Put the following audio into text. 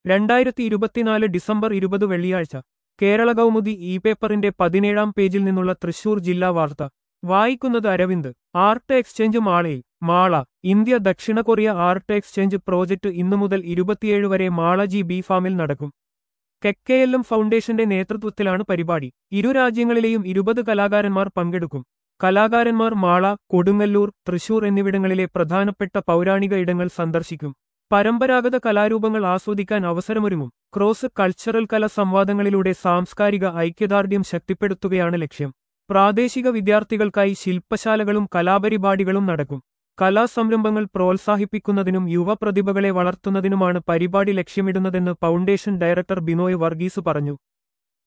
രണ്ടായിരത്തി ഇരുപത്തിനാല് ഡിസംബർ ഇരുപത് വെള്ളിയാഴ്ച കേരള കൗമുദി ഇ പേപ്പറിന്റെ പതിനേഴാം പേജിൽ നിന്നുള്ള തൃശൂർ ജില്ലാ വാർത്ത വായിക്കുന്നത് അരവിന്ദ് ആർട്ട് എക്സ്ചേഞ്ച് മാളയിൽ മാള ഇന്ത്യ ദക്ഷിണ കൊറിയ ആർട്ട് എക്സ്ചേഞ്ച് പ്രോജക്ട് ഇന്നു മുതൽ ഇരുപത്തിയേഴ് വരെ മാള ജി ബി ഫാമിൽ നടക്കും കെക്കെഎല്ലും ഫൗണ്ടേഷന്റെ നേതൃത്വത്തിലാണ് പരിപാടി ഇരു രാജ്യങ്ങളിലെയും ഇരുപത് കലാകാരന്മാർ പങ്കെടുക്കും കലാകാരന്മാർ മാള കൊടുങ്ങല്ലൂർ തൃശൂർ എന്നിവിടങ്ങളിലെ പ്രധാനപ്പെട്ട പൗരാണിക ഇടങ്ങൾ സന്ദർശിക്കും പരമ്പരാഗത കലാരൂപങ്ങൾ ആസ്വദിക്കാൻ അവസരമൊരുങ്ങും ക്രോസ് കൾച്ചറൽ കല സംവാദങ്ങളിലൂടെ സാംസ്കാരിക ഐക്യദാർഢ്യം ശക്തിപ്പെടുത്തുകയാണ് ലക്ഷ്യം പ്രാദേശിക വിദ്യാർത്ഥികൾക്കായി ശില്പശാലകളും കലാപരിപാടികളും നടക്കും കലാസംരംഭങ്ങൾ പ്രോത്സാഹിപ്പിക്കുന്നതിനും യുവപ്രതിഭകളെ വളർത്തുന്നതിനുമാണ് പരിപാടി ലക്ഷ്യമിടുന്നതെന്ന് ഫൗണ്ടേഷൻ ഡയറക്ടർ ബിനോയ് വർഗീസ് പറഞ്ഞു